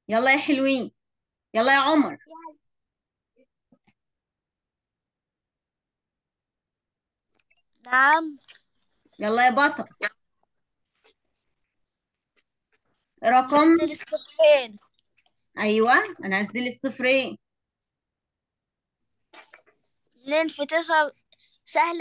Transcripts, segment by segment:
يلا يا حلوين يلا يا عمر نعم يلا يا بطل رقم نزل الصفحين ايوه انزل الصفرين اتنين في تسعة سهلة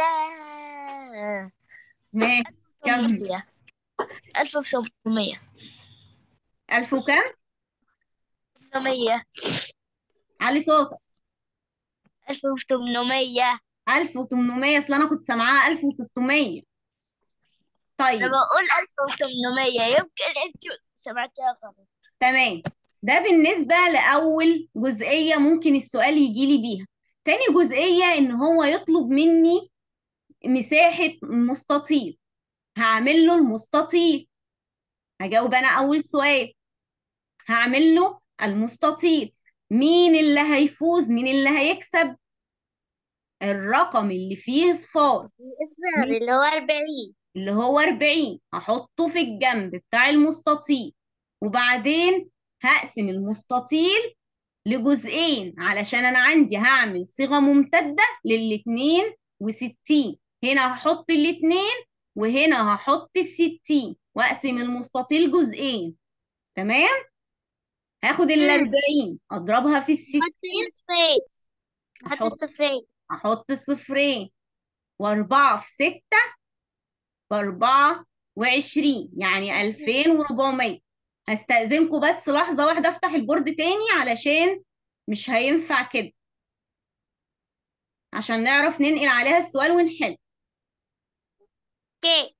ماشي كم ثمانمية ألف وثمانمية ألف وكم ثمانمية علي صوتك ألف وثمانمية 1800 اصل انا كنت سامعاها 1600 أنا طيب بقول ألف وثمانمية يمكن أنتوا سمعتها غلط تمام ده بالنسبة لأول جزئية ممكن السؤال يجي لي بيها تاني جزئية إن هو يطلب مني مساحة مستطيل هعمل له المستطيل هجاوب أنا أول سؤال هعمل له المستطيل مين اللي هيفوز مين اللي هيكسب الرقم اللي فيه صفار الإصفار اللي هو أربعين اللي هو 40 هحطه في الجنب بتاع المستطيل وبعدين هقسم المستطيل لجزئين علشان انا عندي هعمل صيغة ممتدة للاتنين وستين هنا هحط الاتنين وهنا هحط الستين واقسم المستطيل جزئين تمام هاخد الاربعين اضربها في الستين حط الصفرين حط احط الصفرين احط الصفرين واربعة في ستة باربعة وعشرين يعني ألفين وربعمية هستأذنكم بس لحظة واحدة افتح البورد تاني علشان مش هينفع كده عشان نعرف ننقل عليها السؤال ونحل اوكي